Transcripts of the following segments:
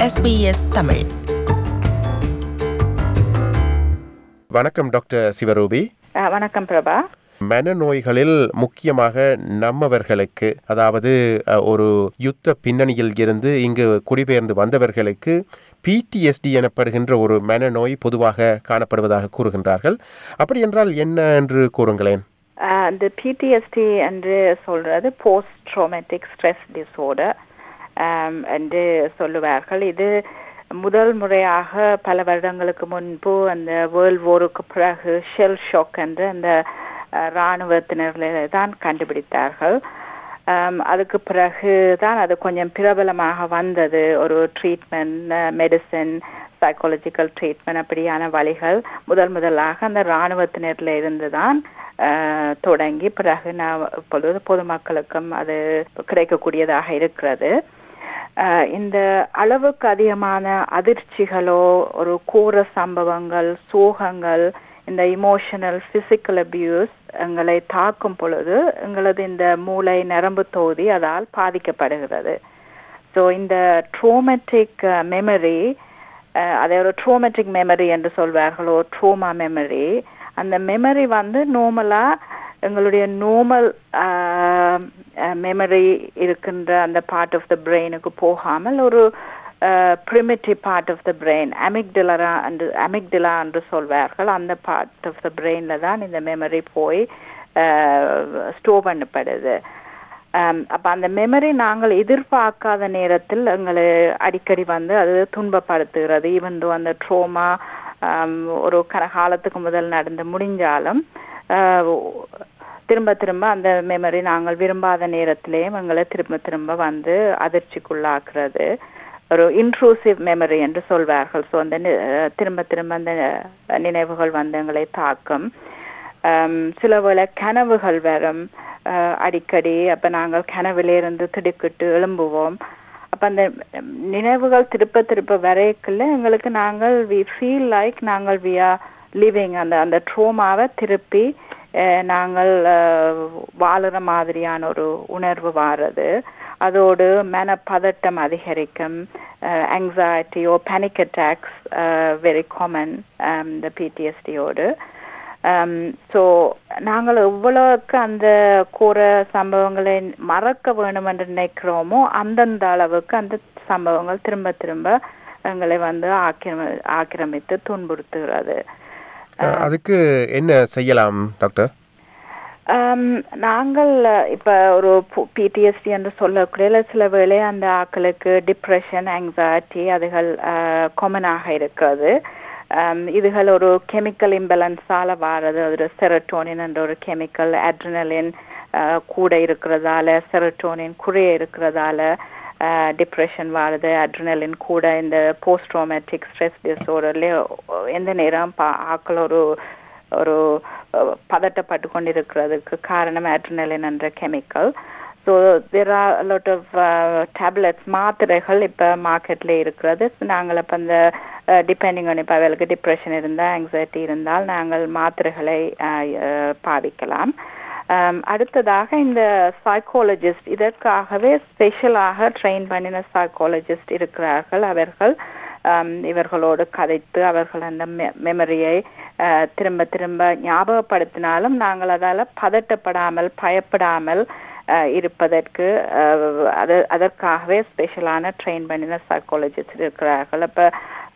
SBS Tamil வணக்கம் doctor சிவரூபி அஹ் வணக்கம் பிரபா மனநோய்களில் முக்கியமாக நம்மவர்களுக்கு அதாவது அஹ், ஒரு யுத்த பின்னணியில் இருந்து இங்கு குடிபெயர்ந்து வந்தவர்களுக்கு பிடிஎஸ்டி எனப்படுகின்ற ஒரு மனநோய் பொதுவாக காணப்படுவதாக கூறுகின்றார்கள் அப்படி என்றால் என்ன என்று கூறுங்களேன் அஹ் இந்த பிடிஎஸ்டி என்று சொல்றது போஸ்ட் ட்ரோமேட்டிக் ஸ்ட்ரெஸ் டிஸார்டர் என்று சொல்லுவார்கள் இது முதல் முறையாக பல வருடங்களுக்கு முன்பு அந்த வேர்ல்ட் வாருக்கு பிறகு ஷெல் ஷாக் என்று அந்த அஹ், இராணுவத்தினர்களை தான் கண்டுபிடித்தார்கள் ஆம், அதுக்கு பிறகு தான் அது கொஞ்சம் பிரபலமாக வந்தது ஒரு ட்ரீட்மெண்ட் மெடிசன் சைக்காலஜிக்கல் ட்ரீட்மெண்ட் அப்படியான வழிகள் முதல் முதலாக அந்த இராணுவத்தினரில் இருந்து தான் ஆஹ், தொடங்கி பிறகு நான் இப்பொழுது பொதுமக்களுக்கும் அது கிடைக்கக்கூடியதாக இருக்கிறது ஆஹ், இந்த அளவுக்கு அதிகமான அதிர்ச்சிகளோ ஒரு கூற சம்பவங்கள் சோகங்கள் இந்த இமோஷனல் பிசிக்கல் அபியூஸ் எங்களை தாக்கும் பொழுது எங்களது இந்த மூளை நரம்பு தொகுதி அதால் பாதிக்கப்படுகிறது ஸோ இந்த ட்ரோமேட்டிக் மெமரி அதை ஒரு ட்ரோமேட்டிக் மெமரி என்று சொல்வார்களோ ட்ரோமா மெமரி அந்த மெமரி வந்து நார்மலாக எங்களுடைய நார்மல் மெமரி இருக்கின்ற அந்த பார்ட் ஆஃப் த பிரெயினுக்கு போகாமல் ஒரு primitive part of the brain அமிக்டிலரா என்று அமிக்டிலா என்று சொல்வார்கள் அந்த பார்ட் ஆஃப் த பிரெயினில் தான் இந்த மெமரி போய் ஸ்டோர் பண்ணப்படுது அப்போ அந்த மெமரி நாங்கள் எதிர்பார்க்காத நேரத்தில் எங்களை அடிக்கடி வந்து அது துன்பப்படுத்துகிறது ஈவன் அந்த ட்ரோமா ஒரு கன காலத்துக்கு முதல் நடந்து முடிஞ்சாலும் ஆஹ், திரும்ப திரும்ப அந்த மெமரி நாங்கள் விரும்பாத நேரத்திலேயும் எங்களை திரும்ப திரும்ப வந்து அதிர்ச்சிக்குள்ளாக்குறது ஒரு இன்ட்ரூசிவ் மெமரி என்று சொல்வார்கள் ஸோ அந்த நி- அஹ், திரும்ப திரும்ப அந்த நினைவுகள் வந்து எங்களை தாக்கும் ஆம், சில வேளை கனவுகள் வரும் அஹ், அடிக்கடி அப்ப நாங்கள் கனவிலிருந்து திடுக்கிட்டு எழும்புவோம் அப்ப அந்த ம், நினைவுகள் திருப்ப திருப்ப வரைக்குள்ள எங்களுக்கு நாங்கள் வி ஃபீல் லைக் நாங்கள் வி ஆர் லிவிங் அந்த அந்த ட்ரோமாவை திருப்பி அஹ், நாங்கள் அஹ், வாழுற மாதிரியான ஒரு உணர்வு வாரது அதோடு மனப்பதட்டம் அதிகரிக்கும் ஆங்ஸைட்டியோ பேனிக் அட்டாக்ஸ் வெரி காமன் இந்த பிடிஎஸ்டியோடு ஸோ நாங்கள் எவ்வளவுக்கு அந்த கூற சம்பவங்களை மறக்க வேணும் என்று நினைக்கிறோமோ அந்தந்த அளவுக்கு அந்த சம்பவங்கள் திரும்ப திரும்ப எங்களை வந்து ஆக்கிரமி ஆக்கிரமித்து துன்புறுத்துகிறது அஹ், அதுக்கு என்ன செய்யலாம் டாக்டர் ஆம், நாங்கள் இப்ப ஒரு பிடிஎஸ்டி என்று சொல்லக்கூடிய சில வேளை அந்த ஆட்களுக்கு டிப்ரெஷன் ஆங்ஸைட்டி அதுகள் காமனாக இருக்கிறது ஆம், இதுகள் ஒரு கெமிக்கல் இம்பேலன்ஸால வாரது ஒரு செரட்டோனின் என்ற ஒரு கெமிக்கல் அட்ரினலின் கூட இருக்கிறதால செரட்டோனின் குறைய இருக்கிறதால டிப்ரெஷன் வாருது அட்ரினலின் கூட இந்த போஸ்ட் ட்ரோமேட்டிக் ஸ்ட்ரெஸ் டிஸார்டர்லேயே எந்த நேரம் பா ஆக்கள் ஒரு ஒரு அஹ், பதட்டப்பட்டு கொண்டிருக்கிறதுக்கு காரணம் அட்ரினலின் என்ற chemical so there are lot of tablets மாத்திரைகள் இப்போ மார்க்கெட்டில் இருக்கிறது நாங்கள் இப்போ அந்த டிபெண்டிங் ஆன் இப்போ அவளுக்கு டிப்ரெஷன் இருந்தால் ஆங்ஸைட்டி இருந்தால் நாங்கள் மாத்திரைகளை அஹ், அஹ், பாவிக்கலாம் ஆம், அடுத்ததாக இந்த சைக்காலஜிஸ்ட் இதற்காகவே ஸ்பெஷலாக ட்ரெயின் பண்ணின சைக்காலஜிஸ்ட் இருக்கிறார்கள் அவர்கள் ஆம், இவர்களோடு கதைத்து அவர்கள் அந்த மெமரியை திரும்ப திரும்ப ஞாபகப்படுத்தினாலும் நாங்கள் அதால பதட்டப்படாமல் பயப்படாமல் அஹ், இருப்பதற்கு அஹ், அது அதற்காகவே ஸ்பெஷலான ட்ரெயின் பண்ணின சைக்காலஜிஸ்ட் இருக்கிறார்கள் அப்போ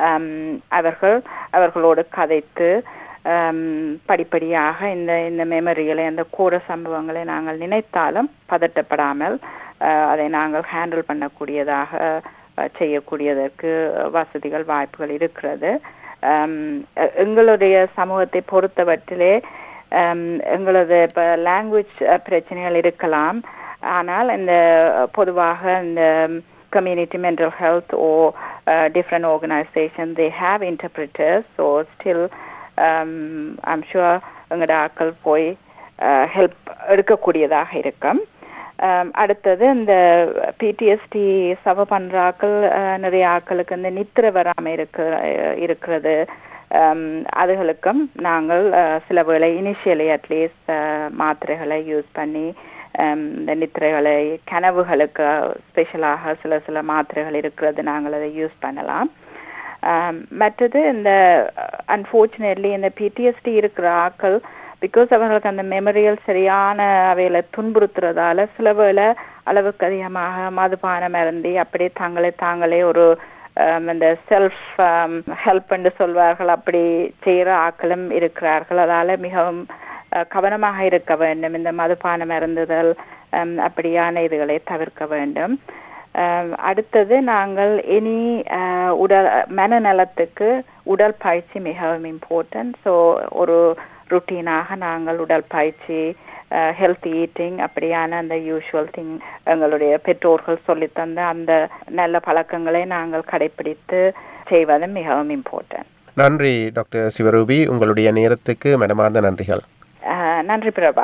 அவர்கள் அவர்களோடு கதைத்து ஆம், படிப்படியாக இந்த இந்த மெமரிகளை அந்த கூற சம்பவங்களை நாங்கள் நினைத்தாலும் பதட்டப்படாமல் அஹ், அதை நாங்கள் ஹேண்டில் பண்ணக்கூடியதாக அஹ், செய்யக்கூடியதற்கு வசதிகள் வாய்ப்புகள் இருக்கிறது ஆம், எ- எங்களுடைய சமூகத்தை பொறுத்தவற்றிலே ஆம், எங்களது இப்போ லாங்குவேஜ் பிரச்சனைகள் இருக்கலாம் ஆனால் இந்த பொதுவாக இந்த community mental health or uh, different organization they have interpreters so still um, I'm sure எங்களோட ஆட்கள் போய் ஹெல்ப் எடுக்கக்கூடியதாக இருக்கும் Um, அடுத்தது இந்த பிடிஎஸ்டி சவ பண்றாக்கள் நிறைய ஆட்களுக்கு இந்த நித்திரை வராம இருக்க இருக்கிறது um, அதுகளுக்கும் நாங்கள் uh, சில வேளை இனிஷியலி அட்லீஸ்ட் மாத்திரைகளை யூஸ் பண்ணி ஆம், இந்த நித்திரைகளை கனவுகளுக்கு ஸ்பெஷலாக சில சில மாத்திரைகள் இருக்கிறது நாங்கள் அதை யூஸ் பண்ணலாம் ஆம், மற்றது இந்த அன்ஃபார்ச்சுனேட்லி இந்த பிடிஎஸ்டி இருக்கிற ஆக்கள் பிகாஸ் அவர்களுக்கு அந்த மெமரியல் சரியான அவையில துன்புறுத்துறதால சில வேளை அளவுக்கு அதிகமாக மதுபானம் அருந்தி அப்படியே தங்களை தாங்களே ஒரு ஆம், இந்த செல்ஃப் ஹெல்ப் என்று சொல்வார்கள் அப்படி செய்கிற ஆக்களும் இருக்கிறார்கள் அதால மிகவும் அஹ், கவனமாக இருக்க வேண்டும் இந்த மதுபானம் அருந்துதல் ஆம், அப்படியான இதுகளை தவிர்க்க வேண்டும் ஆம், அடுத்தது நாங்கள் இனி அஹ், உடல் மனநலத்துக்கு உடல் பயிற்சி மிகவும் இம்பார்ட்டன்ட் ஸோ ஒரு ருட்டீனாக நாங்கள் உடல் பயிற்சி ஹெல்த் ஈட்டிங் அப்படியான அந்த யூஷுவல் திங் எங்களுடைய பெற்றோர்கள் சொல்லித்தந்த அந்த நல்ல பழக்கங்களை நாங்கள் கடைபிடித்து செய்வது மிகவும் இம்பார்ட்டன்ட் நன்றி டாக்டர் சிவரூபி உங்களுடைய நேரத்துக்கு மனமார்ந்த நன்றிகள் நன்றி பிரபா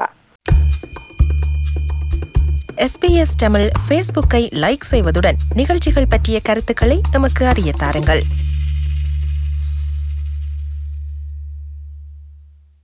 எஸ்பிஎஸ் தமிழ் ஃபேஸ்புக்கை லைக் செய்வதுடன் நிகழ்ச்சிகள் பற்றிய கருத்துக்களை எமக்கு அறிய தாருங்கள்